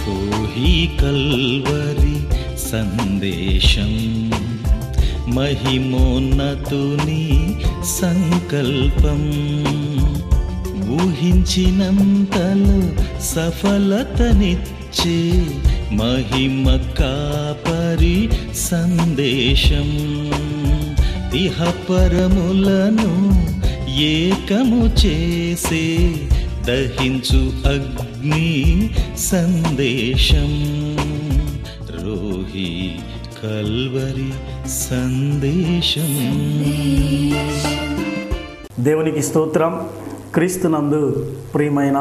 Rohi Calvary సందేశం మహిమోన్నతుని సంకల్పం ఊహించినంతలో సఫలతనిచ్చే మహిమ కాపరి సందేశం ఇహపరములను ఏకము చేసే దహించు అగ్ని సందేశం రోహి కల్వరి సందేశం దేవునికి స్తోత్రం క్రీస్తునందు ప్రియమైన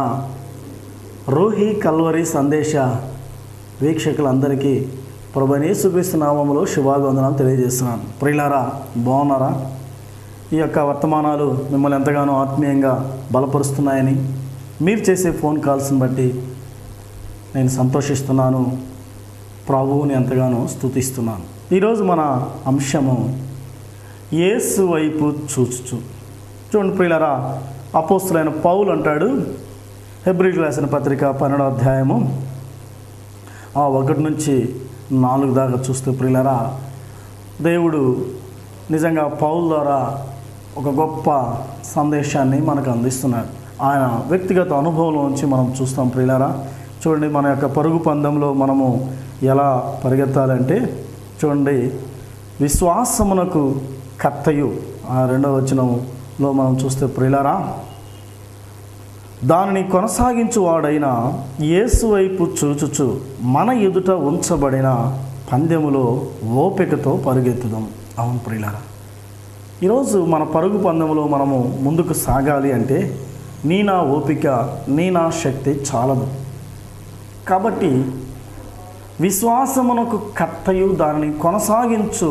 రోహి కల్వరి సందేశ వీక్షకులందరికీ ప్రభనేసుక్రీస్తు నామములో శుభాభివందనాలు తెలియజేస్తున్నాను ప్రియులారా బాగున్నారా ఈ యొక్క వర్తమానాలు మిమ్మల్ని ఎంతగానో ఆత్మీయంగా బలపరుస్తున్నాయని మీరు చేసే ఫోన్ కాల్స్ని బట్టి నేను సంతోషిస్తున్నాను ప్రభువుని ఎంతగానో స్తుతిస్తున్నాను ఈరోజు మన అంశము యేసు వైపు చూచుచు చూడండి ప్రియులరా అపోస్తులైన పౌలు అంటాడు హెబ్రిల్ రాసిన పత్రిక పన్నెండో అధ్యాయము ఆ ఒకటి నుంచి నాలుగు దాకా చూస్తే ప్రియులరా దేవుడు నిజంగా పౌల్ ద్వారా ఒక గొప్ప సందేశాన్ని మనకు అందిస్తున్నాడు ఆయన వ్యక్తిగత అనుభవంలో నుంచి మనం చూస్తాం ప్రియులరా చూడండి మన యొక్క పరుగు పందెంలో మనము ఎలా పరిగెత్తాలంటే చూడండి విశ్వాసమునకు కర్తయు ఆ రెండవ వచనంలో మనం చూస్తే ప్రియులరా దానిని కొనసాగించువాడైన యేసు వైపు చూచుచు మన ఎదుట ఉంచబడిన పందెములో ఓపికతో పరుగెత్తుదాం అవును ప్రియులారా ఈరోజు మన పరుగు పందెంలో మనము ముందుకు సాగాలి అంటే నీ నా ఓపిక నీ నా శక్తి చాలదు కాబట్టి విశ్వాసమునకు కర్తయు దానిని కొనసాగించు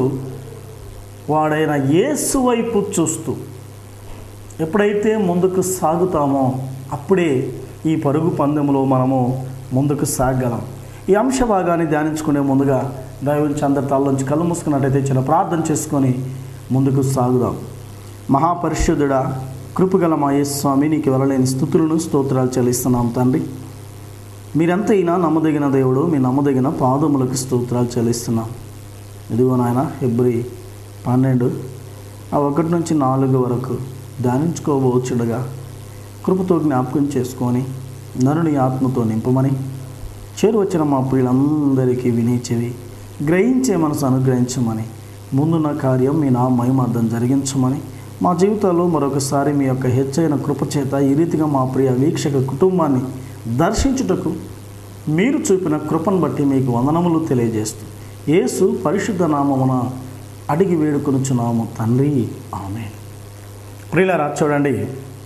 వాడైన యేసు వైపు చూస్తూ ఎప్పుడైతే ముందుకు సాగుతామో అప్పుడే ఈ పరుగు పందెంలో మనము ముందుకు సాగలం ఈ అంశ భాగాన్ని ధ్యానించుకునే ముందుగా దైవం అందరి తలలోంచి కళ్ళు మూసుకున్నట్టయితే చిన్న ప్రార్థన చేసుకొని ముందుకు సాగుదాం మహాపరిశుద్ధుడా కృపగల మా స్వామి నీకు వెళ్ళలేని స్థుతులను స్తోత్రాలు చెల్లిస్తున్నాం తండ్రి మీరెంతైనా నమ్మదగిన దేవుడు మీ నమ్మదగిన పాదములకు స్తోత్రాలు చెల్లిస్తున్నాం ఇదిగో నాయన హెబ్రి పన్నెండు ఆ ఒకటి నుంచి నాలుగు వరకు ధ్యానించుకోబోచుడుగా కృపతో జ్ఞాపకం చేసుకొని నరుని ఆత్మతో నింపమని చేరువచ్చిన మా ప్రియులందరికీ వినేచెవి గ్రహించే మనసు అనుగ్రహించమని ముందున్న కార్యం మీ నా మహిమార్థం జరిగించమని మా జీవితాల్లో మరొకసారి మీ యొక్క హెచ్చైన కృపచేత ఈ రీతిగా మా ప్రియ వీక్షక కుటుంబాన్ని దర్శించుటకు మీరు చూపిన కృపను బట్టి మీకు వందనములు తెలియజేస్తూ యేసు పరిశుద్ధ నామమున అడిగి వేడుకొనుచున్నాము తండ్రి ఆమె ప్రియులారా చూడండి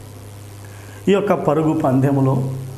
ఈ యొక్క పరుగు పందెములో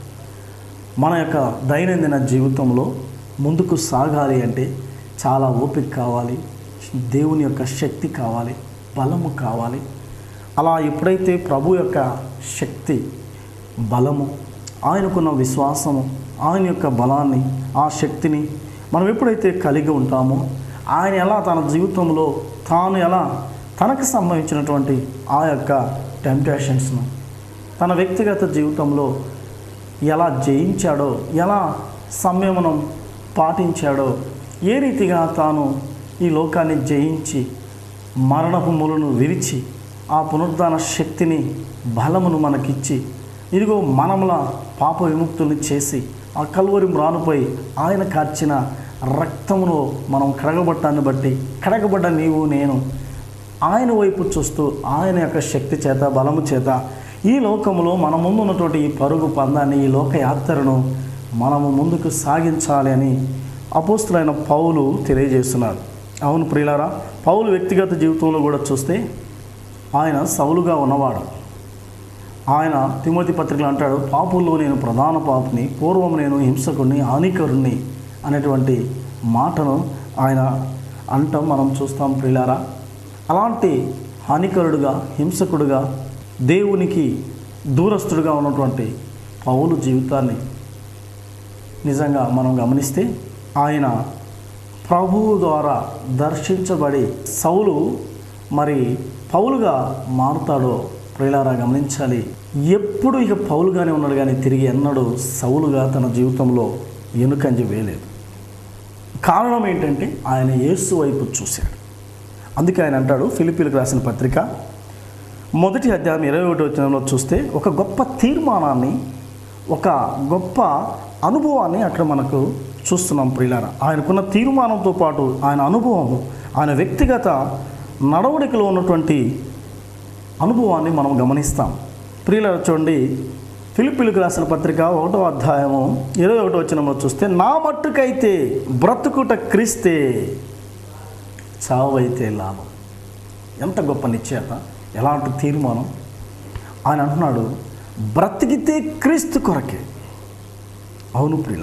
మన యొక్క దైనందిన జీవితంలో ముందుకు సాగాలి అంటే చాలా ఓపిక కావాలి దేవుని యొక్క శక్తి కావాలి బలము కావాలి అలా ఎప్పుడైతే ప్రభు యొక్క శక్తి బలము ఆయనకున్న విశ్వాసము ఆయన యొక్క బలాన్ని ఆ శక్తిని మనం ఎప్పుడైతే కలిగి ఉంటామో ఆయన ఎలా తన జీవితంలో తాను ఎలా తనకు సంబంధించినటువంటి ఆ యొక్క టెంప్టేషన్స్ను తన వ్యక్తిగత జీవితంలో ఎలా జయించాడో ఎలా సంయమనం పాటించాడో ఏ రీతిగా తాను ఈ లోకాన్ని జయించి మరణపు ములను విరిచి ఆ పునరుద్ధాన శక్తిని బలమును మనకిచ్చి ఇదిగో మనముల పాప విముక్తుల్ని చేసి ఆ కల్వరి మ్రానుపై ఆయన కార్చిన రక్తమును మనం కడగబట్టాన్ని బట్టి కడగబడ్డ నీవు నేను ఆయన వైపు చూస్తూ ఆయన యొక్క శక్తి చేత బలము చేత ఈ లోకములో మన ముందు ఉన్నటువంటి ఈ పరుగు పందాన్ని ఈ లోక యాత్రను మనము ముందుకు సాగించాలి అని అపోస్తులైన పౌలు తెలియజేస్తున్నారు అవును ప్రియులారా పౌలు వ్యక్తిగత జీవితంలో కూడా చూస్తే ఆయన సౌలుగా ఉన్నవాడు ఆయన తిమోతి పత్రికలు అంటాడు పాపుల్లో నేను ప్రధాన పాపుని పూర్వం నేను హింసకుడిని హానికరుణ్ణి అనేటువంటి మాటను ఆయన అంటాం మనం చూస్తాం ప్రియులారా అలాంటి హానికరుడుగా హింసకుడుగా దేవునికి దూరస్తుడుగా ఉన్నటువంటి పౌలు జీవితాన్ని నిజంగా మనం గమనిస్తే ఆయన ప్రభువు ద్వారా దర్శించబడి సౌలు మరి పౌలుగా మారుతాడో ప్రియులారా గమనించాలి ఎప్పుడు ఇక పౌలుగానే ఉన్నాడు కానీ తిరిగి ఎన్నడూ సౌలుగా తన జీవితంలో ఎనుకంజ వేయలేదు కారణం ఏంటంటే ఆయన యేసు వైపు చూశాడు అందుకే ఆయన అంటాడు ఫిలిపీలకు రాసిన పత్రిక మొదటి అధ్యాయం ఇరవై ఒకటి వచ్చినంలో చూస్తే ఒక గొప్ప తీర్మానాన్ని ఒక గొప్ప అనుభవాన్ని అక్కడ మనకు చూస్తున్నాం ప్రియులార ఆయనకున్న తీర్మానంతో పాటు ఆయన అనుభవం ఆయన వ్యక్తిగత నడవడికలో ఉన్నటువంటి అనుభవాన్ని మనం గమనిస్తాం ప్రియులార చూడండి ఫిలిపిలకు రాసిన పత్రిక ఒకటో అధ్యాయము ఇరవై ఒకటో వచ్చినంలో చూస్తే నా మట్టుకైతే బ్రతుకుట క్రీస్తే చావైతే లాభం ఎంత గొప్ప నిశ్చయత ఎలాంటి తీర్మానం ఆయన అంటున్నాడు బ్రతికితే క్రీస్తు కొరకే అవును ప్రియుల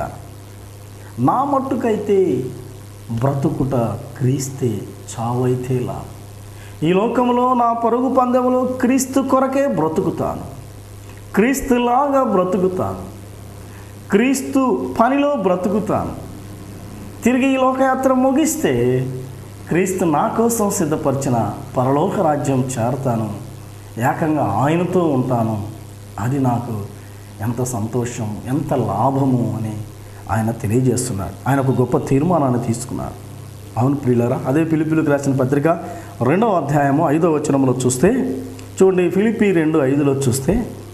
నా మట్టుకైతే బ్రతుకుట క్రీస్తే చావైతే లాభం ఈ లోకంలో నా పరుగు పందెంలో క్రీస్తు కొరకే బ్రతుకుతాను క్రీస్తులాగా బ్రతుకుతాను క్రీస్తు పనిలో బ్రతుకుతాను తిరిగి ఈ లోకయాత్ర ముగిస్తే క్రీస్తు నా కోసం సిద్ధపరిచిన పరలోక రాజ్యం చేరతాను ఏకంగా ఆయనతో ఉంటాను అది నాకు ఎంత సంతోషం ఎంత లాభము అని ఆయన తెలియజేస్తున్నాడు ఆయన ఒక గొప్ప తీర్మానాన్ని తీసుకున్నాడు అవును ప్రియులారా అదే ఫిలిపిలకు రాసిన పత్రిక రెండవ అధ్యాయము ఐదవ వచనంలో చూస్తే చూడండి ఫిలిపి రెండు ఐదులో చూస్తే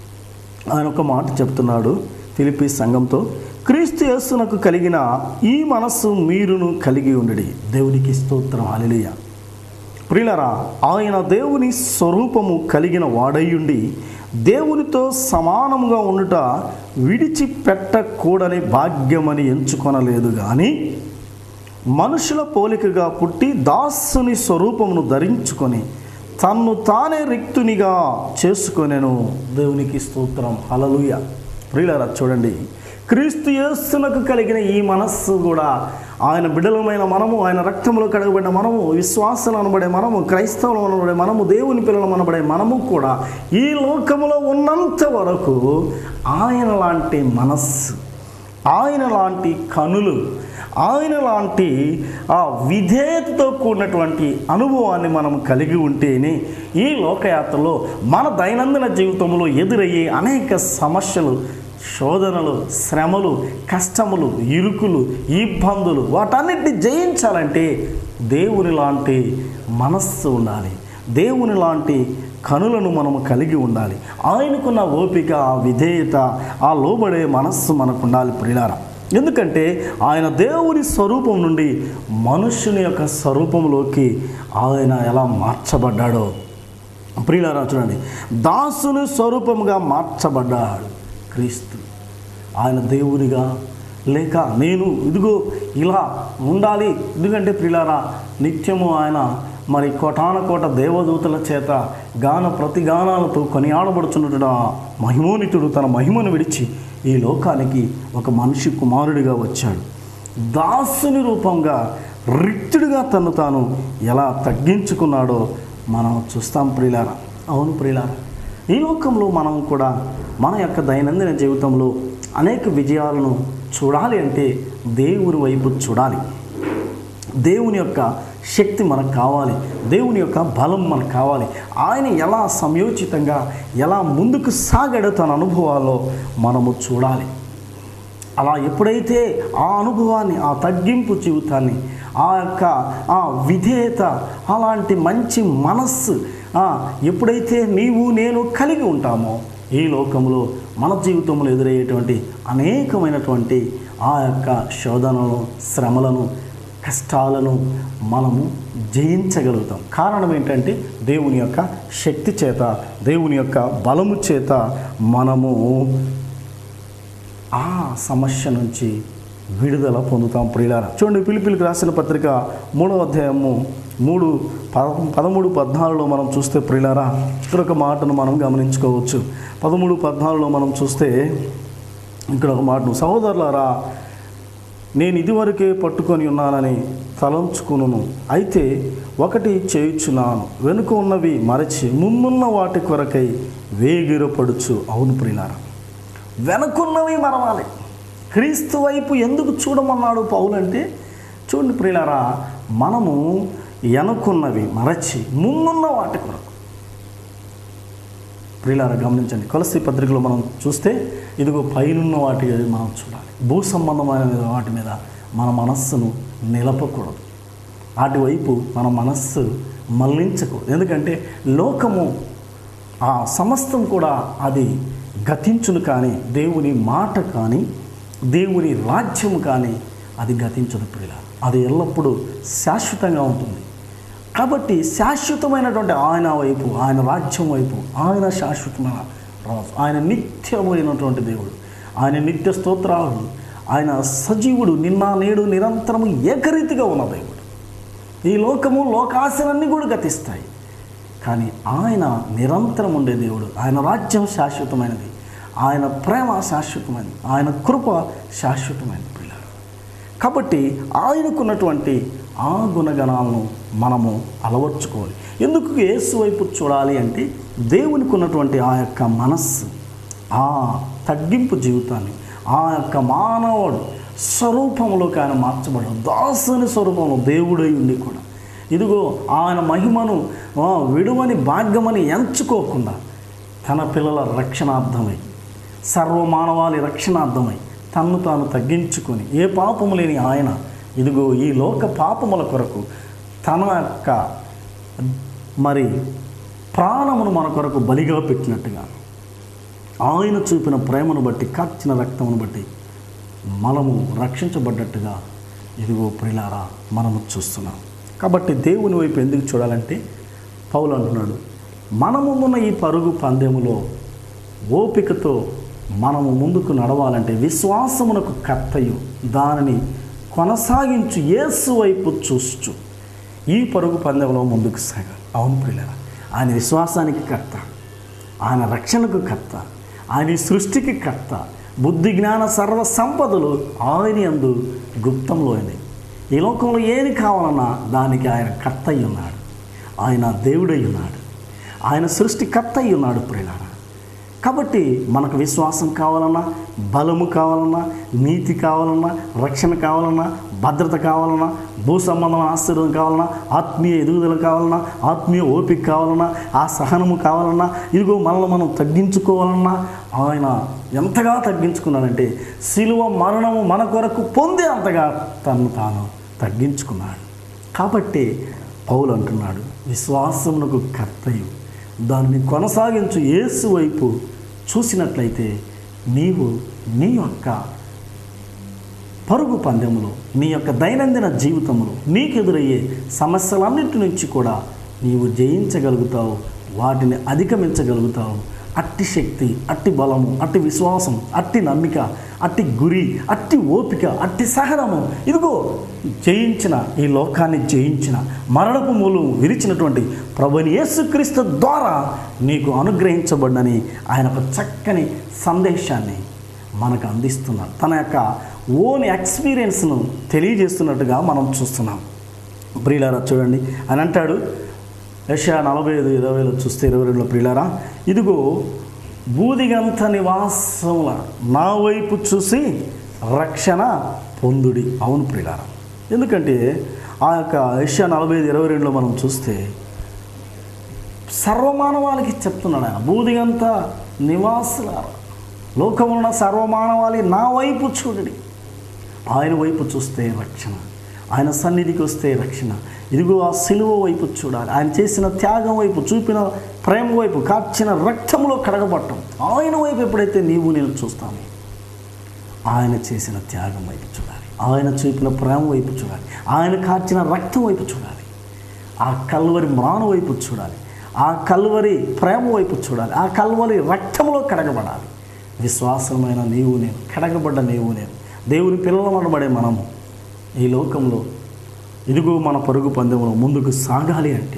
ఆయన ఒక మాట చెప్తున్నాడు ఫిలిపి సంఘంతో క్రీస్తు యేసునకు కలిగిన ఈ మనస్సు మీరును కలిగి ఉండడి దేవునికి స్తోత్రం హల్లెలూయా ప్రియులరా ఆయన దేవుని స్వరూపము కలిగిన వాడయ్యుండి దేవునితో సమానముగా ఉండుట విడిచిపెట్టకూడని భాగ్యమని ఎంచుకొనలేదు కానీ మనుషుల పోలికగా పుట్టి దాసుని స్వరూపమును ధరించుకొని తన్ను తానే రిక్తునిగా చేసుకొనెను దేవునికి స్తోత్రం హలలుయ ప్రియులరా చూడండి క్రీస్తు యేసునకు కలిగిన ఈ మనస్సు కూడా ఆయన బిడలమైన మనము ఆయన రక్తంలో కడగబడిన మనము విశ్వాసాలు అనబడే మనము క్రైస్తవులు అనబడే మనము దేవుని పిల్లలు అనబడే మనము కూడా ఈ లోకములో ఉన్నంత వరకు ఆయన లాంటి మనస్సు ఆయన లాంటి కనులు ఆయన లాంటి ఆ విధేయతతో కూడినటువంటి అనుభవాన్ని మనం కలిగి ఉంటేనే ఈ లోకయాత్రలో మన దైనందిన జీవితంలో ఎదురయ్యే అనేక సమస్యలు శోధనలు శ్రమలు కష్టములు ఇరుకులు ఇబ్బందులు వాటన్నిటిని జయించాలంటే దేవుని లాంటి మనస్సు ఉండాలి దేవుని లాంటి కనులను మనము కలిగి ఉండాలి ఆయనకున్న ఓపిక ఆ విధేయత ఆ లోబడే మనస్సు మనకు ఉండాలి ప్రియులారా ఎందుకంటే ఆయన దేవుని స్వరూపం నుండి మనుషుని యొక్క స్వరూపంలోకి ఆయన ఎలా మార్చబడ్డాడో ప్రియులారా చూడండి దాసుని స్వరూపముగా మార్చబడ్డాడు క్రీస్తు ఆయన దేవునిగా లేక నేను ఇదిగో ఇలా ఉండాలి ఎందుకంటే ప్రియులారా నిత్యము ఆయన మరి కోటాన కోట దేవదూతల చేత గాన ప్రతిగానాలతో కొనియాడబడుచున్నటువంటి ఆ మహిమోనితుడు తన మహిమను విడిచి ఈ లోకానికి ఒక మనిషి కుమారుడిగా వచ్చాడు దాసుని రూపంగా రిక్తుడిగా తను తాను ఎలా తగ్గించుకున్నాడో మనం చూస్తాం ప్రియులారా అవును ప్రియులారా ఈ లోకంలో మనం కూడా మన యొక్క దైనందిన జీవితంలో అనేక విజయాలను చూడాలి అంటే దేవుని వైపు చూడాలి దేవుని యొక్క శక్తి మనకు కావాలి దేవుని యొక్క బలం మనకు కావాలి ఆయన ఎలా సంయోచితంగా ఎలా ముందుకు సాగాడో తన అనుభవాల్లో మనము చూడాలి అలా ఎప్పుడైతే ఆ అనుభవాన్ని ఆ తగ్గింపు జీవితాన్ని ఆ యొక్క ఆ విధేయత అలాంటి మంచి మనస్సు ఆ, ఎప్పుడైతే నీవు నేను కలిగి ఉంటామో ఈ లోకంలో మన జీవితంలో ఎదురయ్యేటువంటి అనేకమైనటువంటి ఆ యొక్క శోధనలను శ్రమలను కష్టాలను మనము జయించగలుగుతాం కారణం ఏంటంటే దేవుని యొక్క శక్తి చేత దేవుని యొక్క బలము చేత మనము ఆ సమస్య నుంచి విడుదల పొందుతాం ప్రియులారా చూడండి పిలిపిలికి రాసిన పత్రిక మూడవ అధ్యాయము మూడు పద పదమూడు పద్నాలుగులో మనం చూస్తే ప్రియులారా ఇక్కడ ఒక మాటను మనం గమనించుకోవచ్చు పదమూడు పద్నాలుగులో మనం చూస్తే ఇక్కడ ఒక మాటను సహోదరులారా నేను ఇదివరకే పట్టుకొని ఉన్నానని తలంచుకును అయితే ఒకటి చేయుచున్నాను వెనుక ఉన్నవి మరచి ముందున్న వాటి కొరకై వేగిరపడుచు అవును ప్రియులారా వెనకున్నవి మరవాలి క్రీస్తు వైపు ఎందుకు చూడమన్నాడు పౌలు అంటే చూడండి ప్రియులారా మనము వెనుకున్నవి మరచి ముందున్న వాటి కొరకు ప్రియులారా గమనించండి కొలసి పత్రికలో మనం చూస్తే ఇదిగో పైనున్న వాటి మనం చూడాలి భూ సంబంధమైన మీద వాటి మీద మన మనస్సును నిలపకూడదు వాటి వైపు మన మనస్సు మళ్లించకూడదు ఎందుకంటే లోకము ఆ సమస్తం కూడా అది గతించును కానీ దేవుని మాట కానీ దేవుని రాజ్యం కానీ అది గతించదు ప్రియుల అది ఎల్లప్పుడూ శాశ్వతంగా ఉంటుంది కాబట్టి శాశ్వతమైనటువంటి ఆయన వైపు ఆయన రాజ్యం వైపు ఆయన శాశ్వతమైన రాజు ఆయన నిత్యమైనటువంటి దేవుడు ఆయన నిత్య స్తోత్రాలు ఆయన సజీవుడు నిన్న నేడు నిరంతరము ఏకరీతిగా ఉన్న దేవుడు ఈ లోకము లోకాశలన్నీ కూడా గతిస్తాయి కానీ ఆయన నిరంతరం ఉండే దేవుడు ఆయన రాజ్యం శాశ్వతమైనది ఆయన ప్రేమ శాశ్వతమైనది ఆయన కృప శాశ్వతమైనది పిల్లలు కాబట్టి ఆయనకున్నటువంటి ఆ గుణగణాలను మనము అలవర్చుకోవాలి ఎందుకు యేసు వైపు చూడాలి అంటే దేవునికి ఉన్నటువంటి ఆ యొక్క మనస్సు ఆ తగ్గింపు జీవితాన్ని ఆ యొక్క మానవుడు స్వరూపంలోకి ఆయన మార్చబడ్డాడు దాసుని స్వరూపంలో దేవుడై ఉండి కూడా ఇదిగో ఆయన మహిమను ఆ, విడువని భాగ్యమని ఎంచుకోకుండా తన పిల్లల రక్షణార్థమై సర్వమానవాళి రక్షణార్థమై తన్ను తాను తగ్గించుకొని ఏ పాపము లేని ఆయన ఇదిగో ఈ లోక పాపముల కొరకు తన యొక్క మరి ప్రాణమును మన కొరకు బలిగా పెట్టినట్టుగా ఆయన చూపిన ప్రేమను బట్టి కార్చిన రక్తమును బట్టి మనము రక్షించబడ్డట్టుగా ఇదిగో ప్రిలారా మనము చూస్తున్నాం కాబట్టి దేవుని వైపు ఎందుకు చూడాలంటే పౌలు అంటున్నాడు మనము ఉన్న ఈ పరుగు పందెములో ఓపికతో మనము ముందుకు నడవాలంటే విశ్వాసమునకు కర్తయు దానిని కొనసాగించు యేసు వైపు చూస్తూ ఈ పరుగు పందెంలో ముందుకు సాగాలి అవును ప్రియులరా ఆయన విశ్వాసానికి కర్త ఆయన రక్షణకు కర్త ఆయన ఈ సృష్టికి కర్త బుద్ధి జ్ఞాన సర్వ సంపదలు ఆయన యందు గుప్తంలో అయినాయి ఈ లోకంలో ఏది కావాలన్నా దానికి ఆయన కర్త అయి ఉన్నాడు ఆయన దేవుడై ఉన్నాడు ఆయన సృష్టి కర్త అయి ఉన్నాడు ప్రియులారా కాబట్టి మనకు విశ్వాసం కావాలన్నా బలము కావాలన్నా నీతి కావాలన్నా రక్షణ కావాలన్నా భద్రత కావాలన్నా భూ సంబంధమైన ఆశీర్వాదం కావాలన్నా ఆత్మీయ ఎదుగుదల కావాలన్నా ఆత్మీయ ఓపిక కావాలన్నా ఆ సహనము కావాలన్నా ఇదిగో మనల్ని మనం తగ్గించుకోవాలన్నా ఆయన ఎంతగా తగ్గించుకున్నాడంటే శిలువ మరణము మన కొరకు పొందే అంతగా తను తాను తగ్గించుకున్నాడు కాబట్టి పౌలు అంటున్నాడు విశ్వాసమునకు కర్తయు దానిని కొనసాగించు యేసు వైపు చూసినట్లయితే నీవు నీ యొక్క పరుగు పందెములో నీ యొక్క దైనందిన జీవితంలో నీకు ఎదురయ్యే సమస్యలన్నిటి నుంచి కూడా నీవు జయించగలుగుతావు వాటిని అధిగమించగలుగుతావు అట్టి శక్తి అట్టి బలము అట్టి విశ్వాసం అట్టి నమ్మిక అట్టి గురి అట్టి ఓపిక అట్టి సహనము ఇదిగో జయించిన ఈ లోకాన్ని జయించిన మరణపు మూలు విరిచినటువంటి ప్రభుని యేసుక్రీస్తు ద్వారా నీకు అనుగ్రహించబడినని ఆయన ఒక చక్కని సందేశాన్ని మనకు అందిస్తున్నారు తన యొక్క ఓన్ ఎక్స్పీరియన్స్ను తెలియజేస్తున్నట్టుగా మనం చూస్తున్నాం ప్రియులారా చూడండి అని అంటాడు యశా నలభై ఐదు ఇరవైలో చూస్తే ఇరవై రెండులో ప్రియులారా ఇదిగో బూదిగంత నివాసముల నా వైపు చూసి రక్షణ పొందుడి అవును ప్రియులారా ఎందుకంటే ఆ యొక్క యశా నలభై ఐదు ఇరవై రెండులో మనం చూస్తే సర్వమానవాళికి చెప్తున్నాడు ఆయన బూదిగంత నివాసులారా లోకమున్న సర్వమానవాళి నా వైపు చూడడి ఆయన వైపు చూస్తే రక్షణ ఆయన సన్నిధికి వస్తే రక్షణ ఇదిగో ఆ సిలువ వైపు చూడాలి ఆయన చేసిన త్యాగం వైపు చూపిన ప్రేమ వైపు కార్చిన రక్తంలో కడగబట్టం ఆయన వైపు ఎప్పుడైతే నీవు నేను చూస్తాను ఆయన చేసిన త్యాగం వైపు చూడాలి ఆయన చూపిన ప్రేమ వైపు చూడాలి ఆయన కార్చిన రక్తం వైపు చూడాలి ఆ కల్వరి మ్రాను వైపు చూడాలి ఆ కల్వరి ప్రేమ వైపు చూడాలి ఆ కల్వరి రక్తంలో కడగబడాలి విశ్వాసమైన నీవు నేను కడగబడ్డ నీవు నేను దేవుని పిల్లలు అనబడే మనము ఈ లోకంలో ఇదిగో మన పరుగు పందెంలో ముందుకు సాగాలి అంటే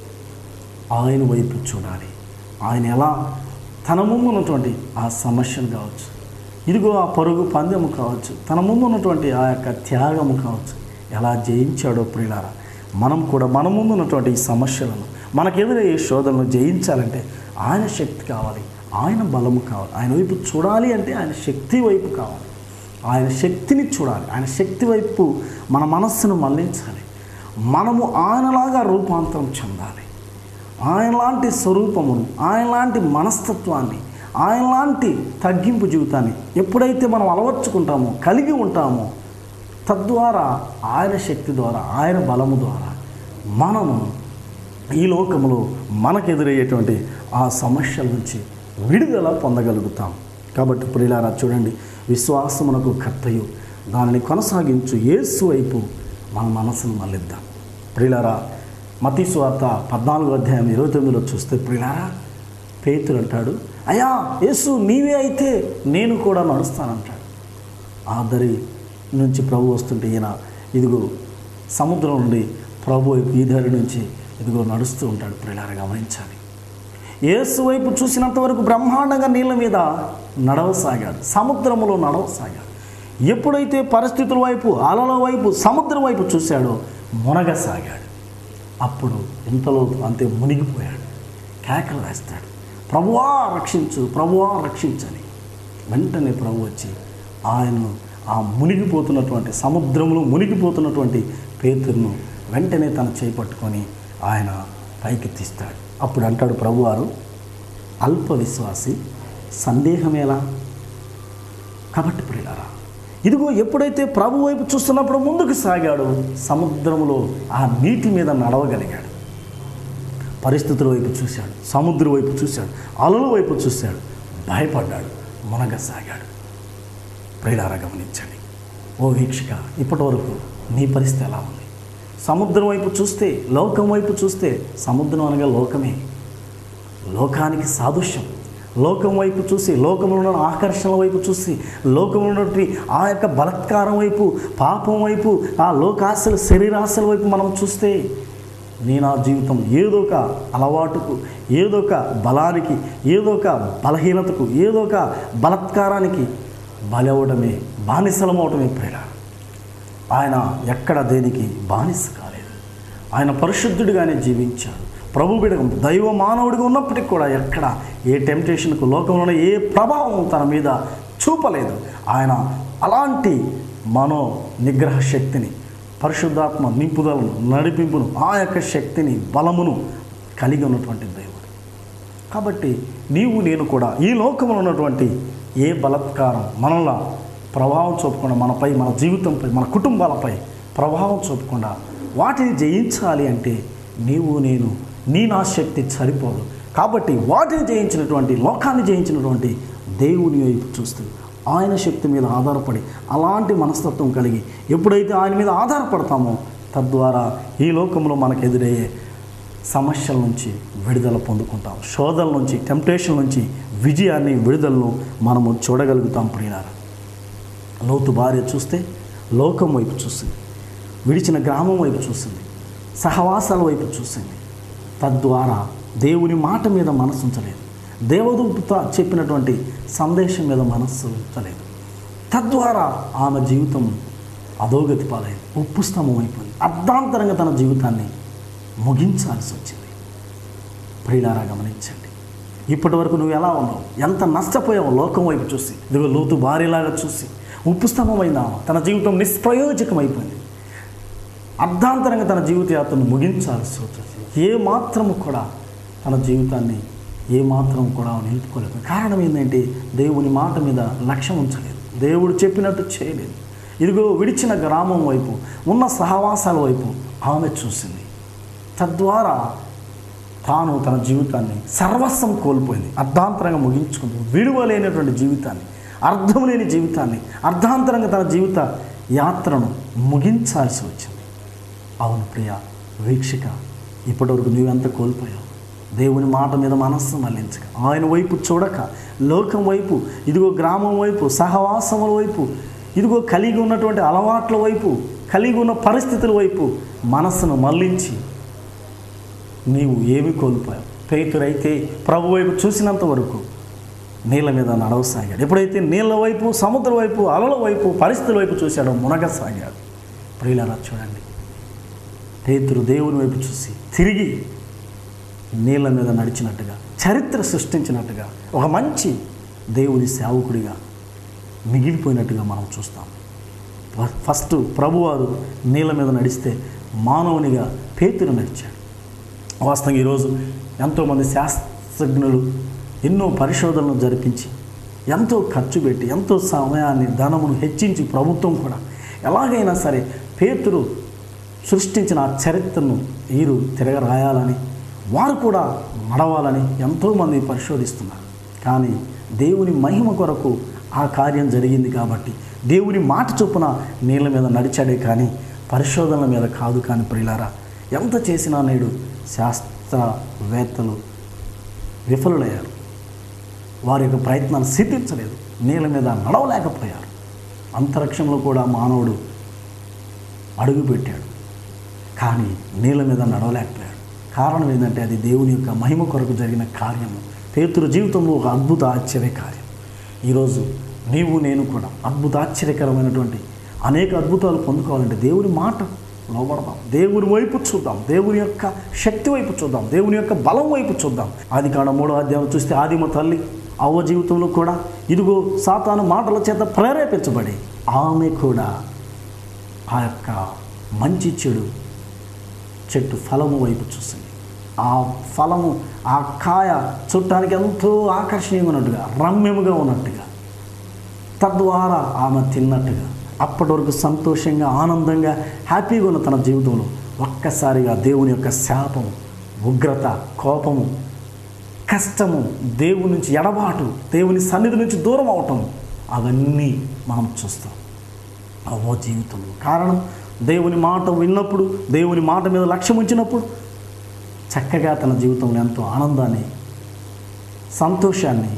ఆయన వైపు చూడాలి ఆయన ఎలా తన ముందు ఉన్నటువంటి ఆ సమస్యను కావచ్చు ఇదిగో ఆ పరుగు పందెము కావచ్చు తన ముందు ఉన్నటువంటి ఆ యొక్క త్యాగము కావచ్చు ఎలా జయించాడో ప్రియులారా మనం కూడా మన ముందు ఉన్నటువంటి ఈ సమస్యలను మనకెదురయ్యే శోధనలు జయించాలంటే ఆయన శక్తి కావాలి ఆయన బలము కావాలి ఆయన వైపు చూడాలి అంటే ఆయన శక్తి వైపు కావాలి ఆయన శక్తిని చూడాలి ఆయన శక్తి వైపు మన మనస్సును మళ్లించాలి మనము ఆయనలాగా రూపాంతరం చెందాలి ఆయనలాంటి స్వరూపమును ఆయనలాంటి మనస్తత్వాన్ని ఆయనలాంటి తగ్గింపు జీవితాన్ని ఎప్పుడైతే మనం అలవర్చుకుంటామో కలిగి ఉంటామో తద్వారా ఆయన శక్తి ద్వారా ఆయన బలము ద్వారా మనము ఈ లోకంలో మనకెదురయ్యేటువంటి ఆ సమస్యల నుంచి విడుదల పొందగలుగుతాం కాబట్టి ప్రియులారా చూడండి విశ్వాసమునకు కర్తయు దానిని కొనసాగించు యేసు వైపు మన మనసును మళ్ళిద్దాం ప్రియులారా మతీ స్వార్త పద్నాలుగో అధ్యాయం ఇరవై తొమ్మిదిలో చూస్తే ప్రియులారా పేతులు అంటాడు అయ్యా యేసు నీవే అయితే నేను కూడా నడుస్తానంటాడు ఆ దరి నుంచి ప్రభు వస్తుంటే ఈయన ఇదిగో సముద్రం నుండి ప్రభు వైపు ఈ దరి నుంచి ఇదిగో నడుస్తూ ఉంటాడు ప్రియులారా గమనించాలి యేసు వైపు చూసినంత వరకు బ్రహ్మాండంగా నీళ్ళ మీద నడవసాగాడు సముద్రములో నడవసాగాడు ఎప్పుడైతే పరిస్థితుల వైపు అలల వైపు సముద్రం వైపు చూశాడో మునగసాగాడు అప్పుడు ఇంతలో అంతే మునిగిపోయాడు కేకలు వేస్తాడు ప్రభువా రక్షించు ప్రభువా రక్షించని వెంటనే ప్రభు వచ్చి ఆయనను ఆ మునిగిపోతున్నటువంటి సముద్రంలో మునిగిపోతున్నటువంటి పేతురును వెంటనే తన చేయి పట్టుకొని ఆయన పైకి తీస్తాడు అప్పుడు అంటాడు ప్రభువారు అల్ప విశ్వాసి సందేహమేలా కాబట్టి ప్రియులారా ఇదిగో ఎప్పుడైతే ప్రభు వైపు చూస్తున్నప్పుడు ముందుకు సాగాడు సముద్రంలో ఆ నీటి మీద నడవగలిగాడు పరిస్థితుల వైపు చూశాడు సముద్రం వైపు చూశాడు అలల వైపు చూశాడు భయపడ్డాడు మునగసాగాడు ప్రియులారా గమనించండి ఓ వీక్షిక ఇప్పటి వరకు నీ పరిస్థితి ఎలా ఉంది సముద్రం వైపు చూస్తే లోకం వైపు చూస్తే సముద్రం అనగా లోకమే లోకానికి సాదృశ్యం లోకం వైపు చూసి లోకంలో ఉన్న ఆకర్షణల వైపు చూసి లోకంలో ఉన్నటువంటి ఆ యొక్క బలత్కారం వైపు పాపం వైపు ఆ లోకాశల శరీరాశల వైపు మనం చూస్తే నీ నా జీవితం ఏదో ఒక అలవాటుకు ఏదో ఒక బలానికి ఏదో ఒక బలహీనతకు ఏదో ఒక బలత్కారానికి బలవడమే బానిసలమవటమే ప్రేరణ ఆయన ఎక్కడ దేనికి బానిస కాలేదు ఆయన పరిశుద్ధుడిగానే జీవించాడు ప్రభు బిడ దైవ మానవుడిగా ఉన్నప్పటికీ కూడా ఎక్కడ ఏ టెంప్టేషన్కు లోకంలో ఏ ప్రభావం తన మీద చూపలేదు ఆయన అలాంటి మనో నిగ్రహ శక్తిని పరిశుద్ధాత్మ నింపుదలను నడిపింపును ఆ యొక్క శక్తిని బలమును కలిగి ఉన్నటువంటి దేవుడు కాబట్టి నీవు నేను కూడా ఈ లోకంలో ఉన్నటువంటి ఏ బలత్కారం మనలా ప్రభావం చూపకుండా మనపై మన జీవితంపై మన కుటుంబాలపై ప్రభావం చూపకుండా వాటిని జయించాలి అంటే నీవు నేను నీ నా శక్తి సరిపోదు కాబట్టి వాటిని జయించినటువంటి లోకాన్ని జయించినటువంటి దేవుని వైపు చూస్తూ ఆయన శక్తి మీద ఆధారపడి అలాంటి మనస్తత్వం కలిగి ఎప్పుడైతే ఆయన మీద ఆధారపడతామో తద్వారా ఈ లోకంలో మనకు ఎదురయ్యే సమస్యల నుంచి విడుదల పొందుకుంటాం శోధల నుంచి టెంప్టేషన్ నుంచి విజయాన్ని విడుదలను మనము చూడగలుగుతాం ప్రియారా లోతు భార్య చూస్తే లోకం వైపు చూసింది విడిచిన గ్రామం వైపు చూసింది సహవాసాల వైపు చూసింది తద్వారా దేవుని మాట మీద మనసు ఉంచలేదు దేవదూత చెప్పినటువంటి సందేశం మీద మనస్సు ఉంచలేదు తద్వారా ఆమె జీవితం అధోగతి పాలైంది ఉప్పు స్తంభం అయిపోయింది అర్ధాంతరంగా తన జీవితాన్ని ముగించాల్సి వచ్చింది ప్రియులారా గమనించండి ఇప్పటి వరకు నువ్వు ఎలా ఉన్నావు ఎంత నష్టపోయావు లోకం వైపు చూసి ఇదిగో లోతు భార్యలాగా చూసి ఉప్పు స్తంభమైందా తన జీవితం నిష్ప్రయోజకమైపోయింది అర్ధాంతరంగా తన జీవిత యాత్రను ముగించాల్సి వచ్చింది ఏ మాత్రము కూడా తన జీవితాన్ని ఏ మాత్రం కూడా నిలుపుకోలేదు కారణం ఏంటంటే దేవుని మాట మీద లక్ష్యం ఉంచలేదు దేవుడు చెప్పినట్టు చేయలేదు ఇదిగో విడిచిన గ్రామం వైపు ఉన్న సహవాసాల వైపు ఆమె చూసింది తద్వారా తాను తన జీవితాన్ని సర్వస్వం కోల్పోయింది అర్ధాంతరంగా ముగించుకుంది విడువలేనటువంటి జీవితాన్ని అర్థం లేని జీవితాన్ని అర్ధాంతరంగా తన జీవిత యాత్రను ముగించాల్సి వచ్చింది అవును ప్రియ వీక్షిక ఇప్పటివరకు నువ్వెంత కోల్పోయావు దేవుని మాట మీద మనస్సు మళ్లించక ఆయన వైపు చూడక లోకం వైపు ఇదిగో గ్రామం వైపు సహవాసముల వైపు ఇదిగో కలిగి ఉన్నటువంటి అలవాట్ల వైపు కలిగి ఉన్న పరిస్థితుల వైపు మనస్సును మళ్లించి నీవు ఏమి కోల్పోయావు పేతురైతే ప్రభు వైపు చూసినంత వరకు నీళ్ళ మీద నడవసాగాడు ఎప్పుడైతే నీళ్ళ వైపు సముద్రం వైపు అలల వైపు పరిస్థితుల వైపు చూశాడో మునగసాగాడు ప్రియులారా చూడండి పేతురు దేవుని వైపు చూసి తిరిగి నీళ్ళ మీద నడిచినట్టుగా చరిత్ర సృష్టించినట్టుగా ఒక మంచి దేవుని సేవకుడిగా మిగిలిపోయినట్టుగా మనం చూస్తాం ఫ- ఫస్ట్ ప్రభువారు నీళ్ళ మీద నడిస్తే మానవునిగా పేతురు నడిచాడు వాస్తవంగా ఈరోజు ఎంతోమంది శాస్త్రజ్ఞులు ఎన్నో పరిశోధనలు జరిపించి ఎంతో ఖర్చు పెట్టి ఎంతో సమయాన్ని ధనమును హెచ్చించి ప్రభుత్వం కూడా ఎలాగైనా సరే పేతురు సృష్టించిన ఆ చరిత్రను వీరు తిరగరాయాలని వారు కూడా నడవాలని ఎంతోమంది పరిశోధిస్తున్నారు కానీ దేవుని మహిమ కొరకు ఆ కార్యం జరిగింది కాబట్టి దేవుని మాట చొప్పున నీళ్ళ మీద నడిచాడే కానీ పరిశోధనల మీద కాదు కానీ ప్రియులారా ఎంత చేసినా నేడు శాస్త్రవేత్తలు విఫలులయ్యారు వారి యొక్క ప్రయత్నాలు సిద్ధించలేదు నీళ్ళ మీద నడవలేకపోయారు అంతరిక్షంలో కూడా మానవుడు అడుగుపెట్టాడు కానీ నీళ్ళ మీద నడవలేకపోయాడు కారణం ఏంటంటే అది దేవుని యొక్క మహిమ కొరకు జరిగిన కార్యము పేతురు జీవితంలో ఒక అద్భుత ఆశ్చర్య కార్యం ఈరోజు నీవు నేను కూడా అద్భుత ఆశ్చర్యకరమైనటువంటి అనేక అద్భుతాలు పొందుకోవాలంటే దేవుని మాట లోబడదాం దేవుని వైపు చూద్దాం దేవుని యొక్క శక్తి వైపు చూద్దాం దేవుని యొక్క బలం వైపు చూద్దాం ఆది కాండ మూడో అధ్యాయం చూస్తే ఆదిమ తల్లి అవ్వ జీవితంలో కూడా ఇదిగో సాతాను మాటల చేత ప్రేరేపించబడి ఆమె కూడా ఆ యొక్క మంచి చెడు చెట్టు ఫలము వైపు చూసింది ఆ ఫలము ఆ కాయ చుట్టానికి ఎంతో ఆకర్షణీయంగా ఉన్నట్టుగా రమ్యముగా ఉన్నట్టుగా తద్వారా ఆమె తిన్నట్టుగా అప్పటి వరకు సంతోషంగా ఆనందంగా హ్యాపీగా ఉన్న తన జీవితంలో ఒక్కసారిగా దేవుని యొక్క శాపము ఉగ్రత కోపము కష్టము దేవుని నుంచి ఎడబాటు దేవుని సన్నిధి నుంచి దూరం అవటం అవన్నీ మనం చూస్తాం అవ్వ జీవితంలో కారణం దేవుని మాట విన్నప్పుడు దేవుని మాట మీద లక్ష్యం ఉంచినప్పుడు చక్కగా తన జీవితంలో ఎంతో ఆనందాన్ని సంతోషాన్ని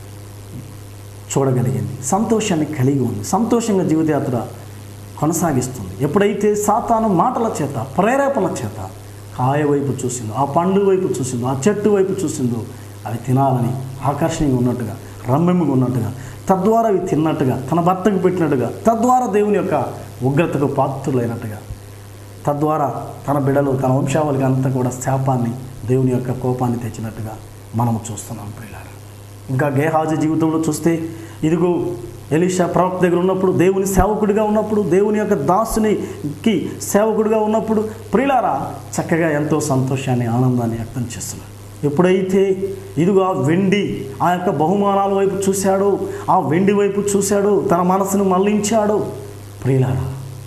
చూడగలిగింది సంతోషాన్ని కలిగి ఉంది సంతోషంగా జీవితయాత్ర కొనసాగిస్తుంది ఎప్పుడైతే సాతాను మాటల చేత ప్రేరేపణల చేత కాయ వైపు చూసిందో ఆ పండు వైపు చూసిందో ఆ చెట్టు వైపు చూసిందో అవి తినాలని ఆకర్షణీయంగా ఉన్నట్టుగా రమ్యముగా ఉన్నట్టుగా తద్వారా అవి తిన్నట్టుగా తన భర్తకు పెట్టినట్టుగా తద్వారా దేవుని యొక్క ఉగ్రతకు పాత్రులైనట్టుగా తద్వారా తన బిడలు తన వంశావళికి అంతా కూడా శాపాన్ని దేవుని యొక్క కోపాన్ని తెచ్చినట్టుగా మనం చూస్తున్నాం ప్రియులారా ఇంకా గేహాజీ జీవితంలో చూస్తే ఇదిగో ఎలీషా ప్రవక్త దగ్గర ఉన్నప్పుడు దేవుని సేవకుడిగా ఉన్నప్పుడు దేవుని యొక్క దాసునికి సేవకుడిగా ఉన్నప్పుడు ప్రియులారా చక్కగా ఎంతో సంతోషాన్ని ఆనందాన్ని వ్యక్తం చేస్తున్నారు ఎప్పుడైతే ఇదిగో ఆ వెండి ఆ యొక్క బహుమానాల వైపు చూశాడో ఆ వెండి వైపు చూశాడో తన మనసును మళ్లించాడో ప్రియులారా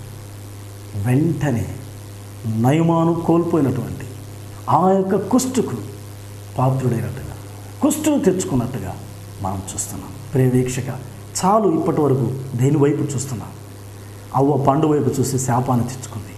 వెంటనే నయమాను కోల్పోయినటువంటి ఆ యొక్క కుష్టుకు పాత్రుడైనట్టుగా కుష్టును తెచ్చుకున్నట్టుగా మనం చూస్తున్నాం ప్రియ వీక్షక చాలు ఇప్పటి వరకు దేని వైపు చూస్తున్నాం అవ్వ పండు వైపు చూసి శాపాన్ని తెచ్చుకుంది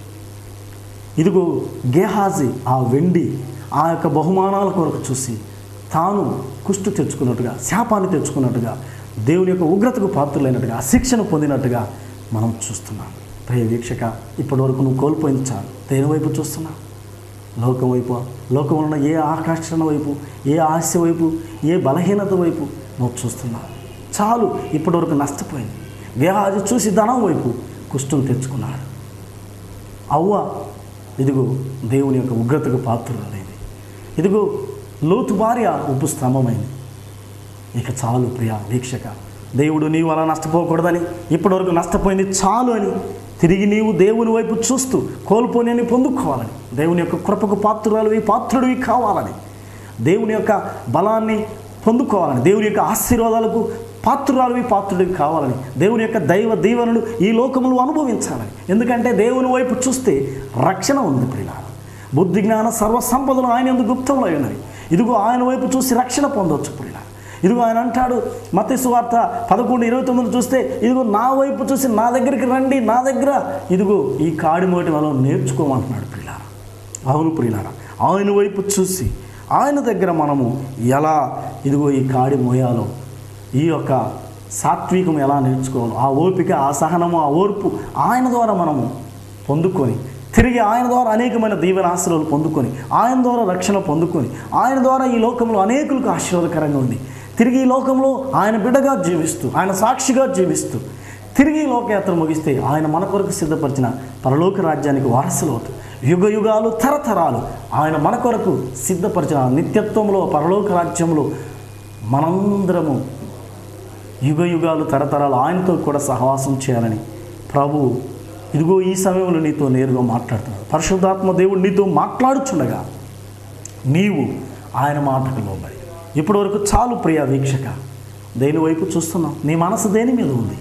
ఇదిగో గేహాజీ ఆ వెండి ఆ యొక్క బహుమానాల కొరకు చూసి తాను కుష్టు తెచ్చుకున్నట్టుగా శాపాన్ని తెచ్చుకున్నట్టుగా దేవుని యొక్క ఉగ్రతకు పాత్రులైనట్టుగా ఆ శిక్షను పొందినట్టుగా మనం చూస్తున్నాం ప్రియ వీక్షక ఇప్పటి వరకు నువ్వు కోల్పోయింది చాలు దేని వైపు చూస్తున్నావు లోకం వైపు లోకంలో ఉన్న ఏ ఆకర్షణ వైపు ఏ ఆశ వైపు ఏ బలహీనత వైపు నువ్వు చూస్తున్నావు చాలు ఇప్పటివరకు నష్టపోయింది గేహాజీ చూసి ధనం వైపు కుష్టును తెచ్చుకున్నాడు అవ్వ ఇదిగో దేవుని యొక్క ఉగ్రతకు పాత్రులైంది ఇదిగో లోతు భార్య ఉప్పు స్తంభమైంది ఇక చాలు ప్రియ వీక్షక దేవుడు నీవు అలా నష్టపోకూడదని ఇప్పటివరకు నష్టపోయింది చాలు అని తిరిగి నీవు దేవుని వైపు చూస్తూ కోల్పోని పొందుకోవాలని దేవుని యొక్క కృపకు పాత్రురాలువి పాత్రుడివి కావాలని దేవుని యొక్క బలాన్ని పొందుకోవాలని దేవుని యొక్క ఆశీర్వాదాలకు పాత్రురాలువి పాత్రుడివి కావాలని దేవుని యొక్క దైవ దీవెనలు ఈ లోకములు అనుభవించాలని ఎందుకంటే దేవుని వైపు చూస్తే రక్షణ ఉంది ప్రియులారా బుద్ధి జ్ఞాన సర్వ సంపదలు ఆయన ఎందుకు గుప్తంలో ఉన్నవి ఇదిగో ఆయన వైపు చూసి రక్షణ పొందవచ్చు ప్రియులారా ఇదిగో ఆయన అంటాడు మత సువార్త పదకొండు ఇరవై తొమ్మిది చూస్తే ఇదిగో నా వైపు చూసి నా దగ్గరికి రండి నా దగ్గర ఇదిగో ఈ కాడి మోటి మనం నేర్చుకోమంటున్నాడు ప్రియులారా అవును ప్రియులారా ఆయన వైపు చూసి ఆయన దగ్గర మనము ఎలా ఇదిగో ఈ కాడి మోయాలో ఈ యొక్క సాత్వికం ఎలా నేర్చుకోవాలో ఆ ఓపిక ఆ సహనము ఆ ఓర్పు ఆయన ద్వారా మనము పొందుకొని తిరిగి ఆయన ద్వారా అనేకమైన దీవెన ఆశీర్వాదాలు పొందుకొని ఆయన ద్వారా రక్షణ పొందుకొని ఆయన ద్వారా ఈ లోకంలో అనేకులకు ఆశీర్వాదకరంగా ఉంది తిరిగి ఈ లోకంలో ఆయన బిడ్డగా జీవిస్తూ ఆయన సాక్షిగా జీవిస్తూ తిరిగి ఈ లోకయాత్ర ముగిస్తే ఆయన మన కొరకు సిద్ధపరిచిన పరలోక రాజ్యానికి వారసులు అవుతారు యుగ యుగాలు తరతరాలు ఆయన మన కొరకు సిద్ధపరిచిన నిత్యత్వంలో పరలోక రాజ్యంలో మనందరము యుగ యుగాలు తరతరాలు ఆయనతో కూడా సహవాసం చేయాలని ప్రభు ఇదిగో ఈ సమయంలో నీతో నేరుగా మాట్లాడుతున్నాడు పరిశుద్ధాత్మ దేవుడు నీతో మాట్లాడుచుండగా నీవు ఆయన మాటకు లోబడి ఇప్పటి వరకు చాలు ప్రియ వీక్షక దేని వైపు చూస్తున్నావు నీ మనసు దేని మీద ఉంది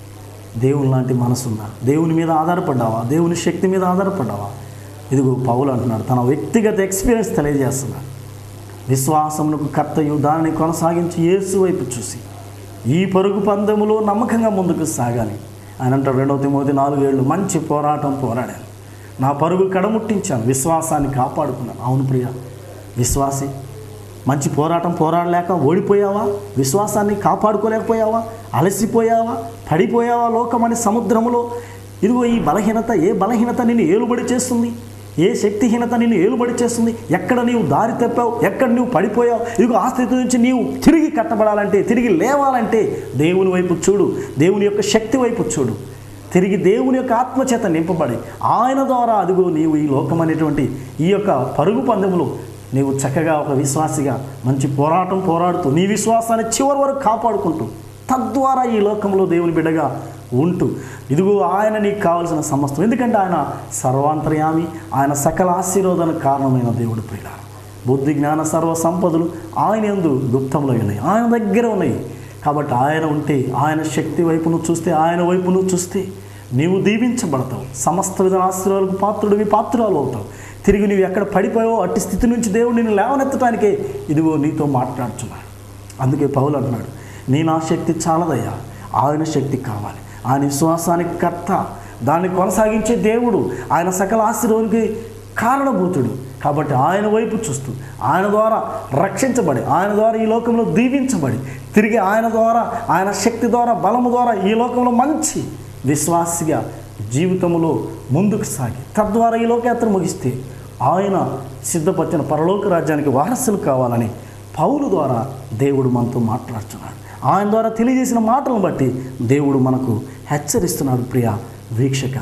దేవుని లాంటి మనసుందా దేవుని మీద ఆధారపడ్డావా దేవుని శక్తి మీద ఆధారపడ్డావా ఇదిగో పౌలు అంటున్నాడు తన వ్యక్తిగత ఎక్స్పీరియన్స్ తెలియజేస్తున్నాడు విశ్వాసమునకు కర్తయు దానిని కొనసాగించి యేసు వైపు చూసి ఈ పరుగు పందెములో నమ్మకంగా ముందుకు సాగాలి ఆయన అంటాడు రెండవ తిమోతి నాలుగేళ్ళు మంచి పోరాటం పోరాడాను నా పరుగు కడముట్టించాను విశ్వాసాన్ని కాపాడుకున్నాను అవును ప్రియ విశ్వాసి మంచి పోరాటం పోరాడలేక ఓడిపోయావా విశ్వాసాన్ని కాపాడుకోలేకపోయావా అలసిపోయావా పడిపోయావా లోకమని సముద్రములో ఇదిగో ఈ బలహీనత ఏ బలహీనత నిన్ను ఏలుబడి చేస్తుంది ఏ శక్తిహీనత నిన్ను ఏలుబడి చేస్తుంది ఎక్కడ నీవు దారి తప్పావు ఎక్కడ నువ్వు పడిపోయావు ఇదిగో ఆ స్థితి నుంచి నీవు తిరిగి కట్టబడాలంటే తిరిగి లేవాలంటే దేవుని వైపు చూడు దేవుని యొక్క శక్తి వైపు చూడు తిరిగి దేవుని యొక్క ఆత్మచేత నింపబడి ఆయన ద్వారా అదిగో నీవు ఈ లోకం అనేటువంటి ఈ యొక్క పరుగు పందెములో నీవు చక్కగా ఒక విశ్వాసిగా మంచి పోరాటం పోరాడుతూ నీ విశ్వాసాన్ని చివరి వరకు కాపాడుకుంటూ తద్వారా ఈ లోకంలో దేవుని బిడ్డగా ఉంటూ ఇదిగో ఆయన నీకు కావలసిన సమస్తం ఎందుకంటే ఆయన సర్వాంతర్యామి ఆయన సకల ఆశీర్వాదానికి కారణమైన దేవుడు ప్రియుల బుద్ధి జ్ఞాన సర్వ సంపదలు ఆయన ఎందు గుప్తంలో ఉన్నాయి ఆయన దగ్గర ఉన్నాయి కాబట్టి ఆయన ఉంటే ఆయన శక్తి వైపు నువ్వు చూస్తే ఆయన వైపు నువ్వు చూస్తే నీవు దీవించబడతావు సమస్త విధ ఆశీర్వాదాలకు పాత్రుడివి పాత్రురాలు అవుతావు తిరిగి నీవు ఎక్కడ పడిపోయావో అట్టి స్థితి నుంచి దేవుడు నిన్ను లేవనెత్తడానికే ఇదిగో నీతో మాట్లాడుచున్నాడు అందుకే పౌలు అంటున్నాడు నీ నా శక్తి చాలదయ్యా ఆయన శక్తి కావాలి ఆయన విశ్వాసానికి కర్త దాన్ని కొనసాగించే దేవుడు ఆయన సకల ఆశీర్వానికి కారణభూతుడు కాబట్టి ఆయన వైపు చూస్తూ ఆయన ద్వారా రక్షించబడి ఆయన ద్వారా ఈ లోకంలో దీవించబడి తిరిగి ఆయన ద్వారా ఆయన శక్తి ద్వారా బలము ద్వారా ఈ లోకంలో మంచి విశ్వాసిగా జీవితంలో ముందుకు సాగి తద్వారా ఈ లోకయాత్ర ముగిస్తే ఆయన సిద్ధపరిచిన పరలోక రాజ్యానికి వారసులు కావాలని పౌలు ద్వారా దేవుడు మనతో మాట్లాడుతున్నాడు ఆయన ద్వారా తెలియజేసిన మాటలను బట్టి దేవుడు మనకు హెచ్చరిస్తున్నాడు ప్రియ వీక్షక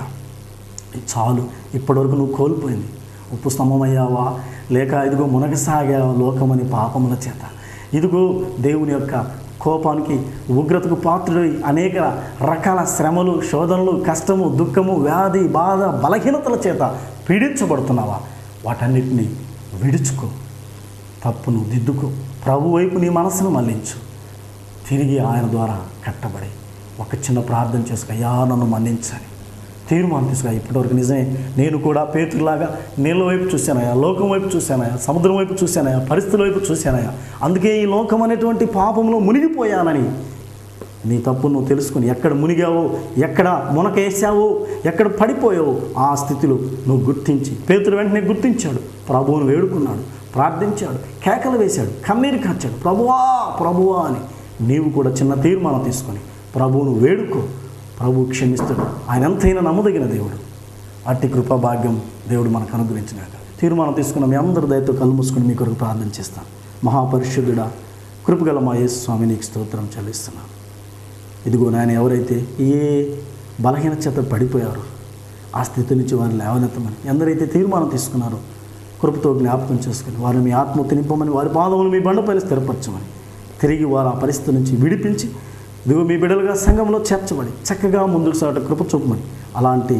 చాలు ఇప్పటివరకు నువ్వు కోల్పోయింది ఉప్పు స్తంభమయ్యావా లేక ఇదిగో మునగసాగావా లోకమని పాపముల చేత ఇదిగో దేవుని యొక్క కోపానికి ఉగ్రతకు పాత్రుడై అనేక రకాల శ్రమలు శోధనలు కష్టము దుఃఖము వ్యాధి బాధ బలహీనతల చేత పీడించబడుతున్నావా వాటన్నిటిని విడుచుకో తప్పును దిద్దుకో ప్రభు వైపు నీ మనసును మళ్లించు తిరిగి ఆయన ద్వారా కట్టబడి ఒక చిన్న ప్రార్థన చేసుకు అయ్యా నన్ను మన్నించాలి తీర్మానం తీసుకురా ఇప్పటివరకు నిజమే నేను కూడా పేతులాగా నీళ్ళ వైపు చూశానయా లోకం వైపు చూశానయా సముద్రం వైపు చూశానయా పరిస్థితుల వైపు చూశానయా అందుకే ఈ లోకం అనేటువంటి పాపంలో మునిగిపోయానని నీ తప్పు నువ్వు తెలుసుకుని ఎక్కడ మునిగావో ఎక్కడ మునకేసావో ఎక్కడ పడిపోయావో ఆ స్థితిలో నువ్వు గుర్తించి పేతురు వెంటనే గుర్తించాడు ప్రభువును వేడుకున్నాడు ప్రార్థించాడు కేకలు వేశాడు కన్నీరు కార్చాడు ప్రభువా ప్రభువా అని నీవు కూడా చిన్న తీర్మానం తీసుకొని ప్రభువును వేడుకో ప్రభు క్షమిస్తాడు ఆయన ఎంతైనా నమ్మదగిన దేవుడు అట్టి కృపా భాగ్యం దేవుడు మనకు అనుగ్రహించినాక తీర్మానం తీసుకున్న మీ అందరి దయతో కళ్ళు మూసుకుని మీ కొరకు ప్రార్థన చేస్తాను మహాపరిశుద్ధుడా కృపగల మా యేసు స్వామి నీకు స్తోత్రం చెల్లిస్తున్నాను ఇదిగో నాయన ఎవరైతే ఏ బలహీన చేత పడిపోయారో ఆ స్థితి నుంచి వారిని లేవనెత్తమని ఎందరైతే తీర్మానం తీసుకున్నారో కృపతో జ్ఞాపకం చేసుకుని వారిని మీ ఆత్మ తినిపమని వారి పాదములు మీ బండపైన స్థిరపరచమని తిరిగి వారు ఆ పరిస్థితి నుంచి విడిపించి ఇదిగో మీ బిడ్డలుగా సంఘంలో చేర్చబడి చక్కగా ముందుకు సాగట కృప చూపమని అలాంటి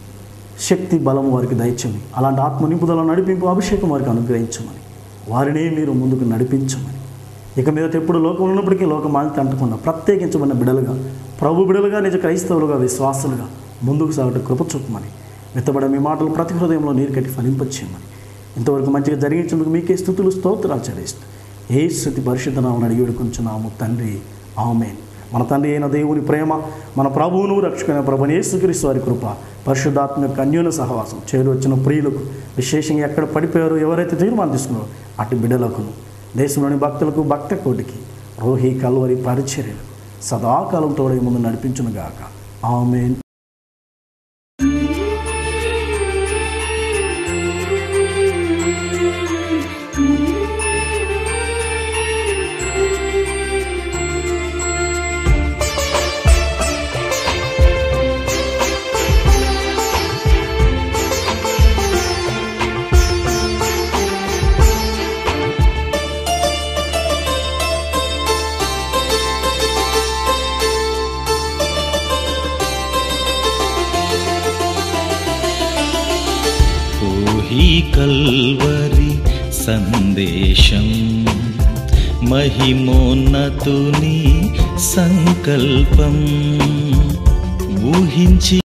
శక్తి బలం వారికి దయచమని అలాంటి ఆత్మ నింపుదల నడిపింపు అభిషేకం వారికి అనుగ్రహించమని వారినే మీరు ముందుకు నడిపించమని ఇక మీద ఎప్పుడు లోకం ఉన్నప్పటికీ లోకం మాలితే అంటకుండా ప్రత్యేకించబడిన బిడలుగా ప్రభు బిడలుగా నిజ క్రైస్తవులుగా విశ్వాసులుగా ముందుకు సాగట కృప చూపమని విత్తబడే మీ మాటలు ప్రతి హృదయంలో నీరు కట్టి ఫలింపచేయమని ఇంతవరకు మంచిగా జరిగించేందుకు మీకే స్థుతులు స్తోత్రాలు చెల్లిస్తూ ఏ స్థుతి పరిశుద్ధ నామని అడిగి వేడుకొంచున్నాము తండ్రి ఆమెన్ మన తండ్రి అయిన దేవుని ప్రేమ మన ప్రభువును రక్షకుని ప్రభుని యేసుక్రీస్తు వారి కృప పరిశుద్ధాత్మ యొక్క అన్యోన్య సహవాసం చేరు వచ్చిన ప్రియులకు విశేషంగా ఎక్కడ పడిపోయారో ఎవరైతే తీర్మానం తీసుకున్నారో అటు బిడ్డలకును దేశంలోని భక్తులకు భక్త కోటికి రోహి కల్వరి పరిచర్యలు సదాకాలం తోడే ముందు నడిపించును గాక ఆమెన్ ఓ ఈ కల్వరి సందేశం మహిమోన్నతుని సంకల్పం ఊహించి